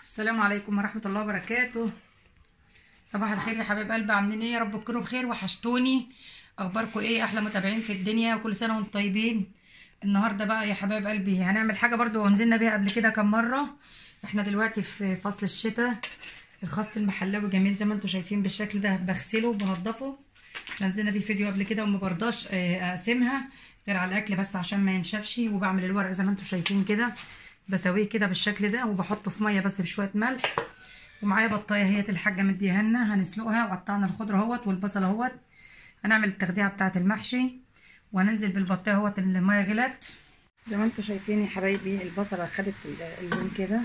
السلام عليكم ورحمة الله وبركاته صباح الخير يا حبايب قلبي عاملين ايه يا رب تكونوا بخير وحشتوني اخباركم ايه احلى متابعين في الدنيا وكل سنة وانتم طيبين النهاردة بقى يا حبايب قلبي هنعمل حاجة برضو ونزلنا بيها قبل كده كام مرة احنا دلوقتي في فصل الشتاء الخس المحلاوي جميل زي ما انتم شايفين بالشكل ده بغسله وبنضفه احنا نزلنا بيه فيديو قبل كده وما برضاش آه، اقسمها غير على الاكل بس عشان ما ينشفش وبعمل الورق زي ما انتم شايفين كده بسويه كده بالشكل ده وبحطه في ميه بس بشويه ملح ومعايا بطايه هي الحاجه مديهالنا هنسلقها وقطعنا الخضره اهوت والبصل اهوت هنعمل التخديعه بتاعه المحشي وهننزل بالبطايه اهوت الميه غلت زي ما انتم شايفين يا حبايبي البصله خدت اللون كده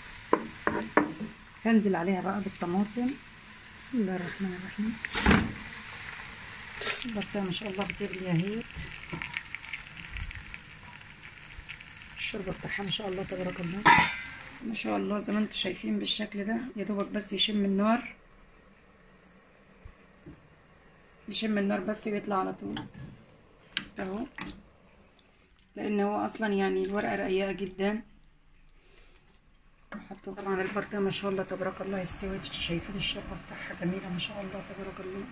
هنزل عليها بقى بالطماطم بسم الله الرحمن الرحيم البطايه ما شاء الله بتغلي اهيت الشوربه بتاعها ما شاء الله تبارك الله ما شاء الله زي ما انتم شايفين بالشكل ده يا دوبك بس يشم النار يشم النار بس ويطلع على طول اهو لان هو اصلا يعني الورقه رقيقه جدا حطوا طبعا البرطة ما شاء الله تبارك الله استوت شايفين الشوربه بتاعها جميله ما شاء الله تبارك الله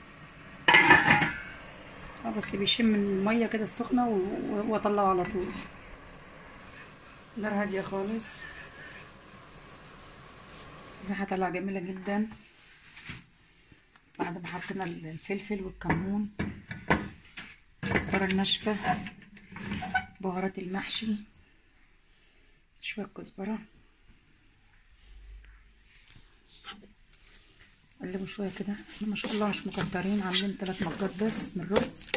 اه بس بيشم الميه كده السخنه واطلعه على طول نار هاديه خالص الريحه طالعه جميله جدا بعد ما حطينا الفلفل والكمون الكزبره الناشفه بهارات المحشي شويه كزبره قلبوا شويه كده احنا ما شاء الله مش مكترين عاملين ثلاث مجات بس من الرز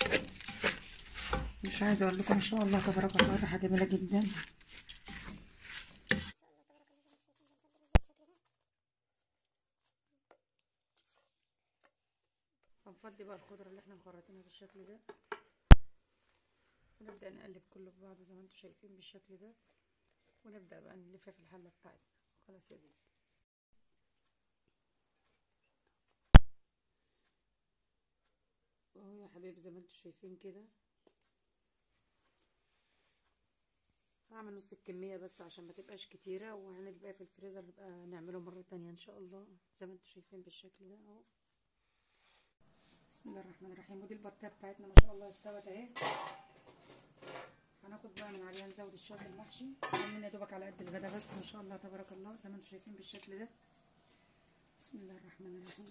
مش عايزه اقول لكم ما شاء الله تبارك الله الريحه جميله جدا هنفضي بقى الخضره اللي احنا مخرطينها بالشكل ده ونبدا نقلب كله في بعضه زي ما انتم شايفين بالشكل ده ونبدا بقى نلف في الحله بتاعتنا خلاص يا زيزو اهو يا حبايبي زي ما انتم شايفين كده هعمل نص الكمية بس عشان ما تبقاش كتيرة وهنبقى في الفريزر نبقى نعمله مرة تانية ان شاء الله زي ما انتم شايفين بالشكل ده اهو بسم الله الرحمن الرحيم ودي البطايه بتاعتنا ما شاء الله استوت اهي هناخد بقى من عليها نزود الشرب المحشي عاملين يا دوبك على قد الغدا بس ما شاء الله تبارك الله زي ما انتم شايفين بالشكل ده بسم الله الرحمن الرحيم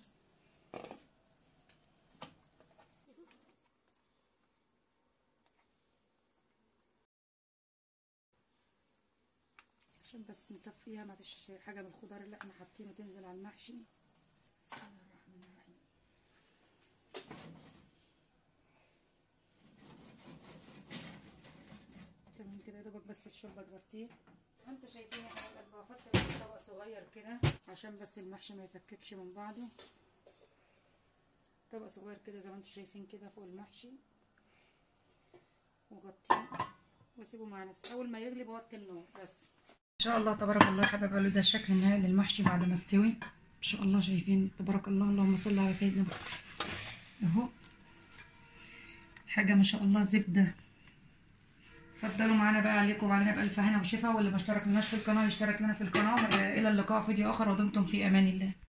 عشان بس نصفيها ما فيش حاجه من الخضار اللي احنا حاطينه تنزل على المحشي بسم الله الرحمن الرحيم تمام كده يا دوبك بس الشوربه تغطيه انتوا شايفين يا حبايب بحط بس طبق صغير كده عشان بس المحشي ما يفككش من بعضه طبق صغير كده زي ما انتوا شايفين كده فوق المحشي وغطيه واسيبه مع نفسه اول ما يغلي بوطي النار بس ان شاء الله تبارك الله يا حبايب قالوا ده الشكل النهائي للمحشي بعد ما استوي ان شاء الله شايفين تبارك الله اللهم صل على سيدنا محمد اهو حاجه ما شاء الله زبده اتفضلوا معانا بقى عليكم وعلينا بألف هنا وشفا واللي ما اشترك لناش في القناه يشترك لنا في القناه الى اللقاء في فيديو اخر ودمتم في امان الله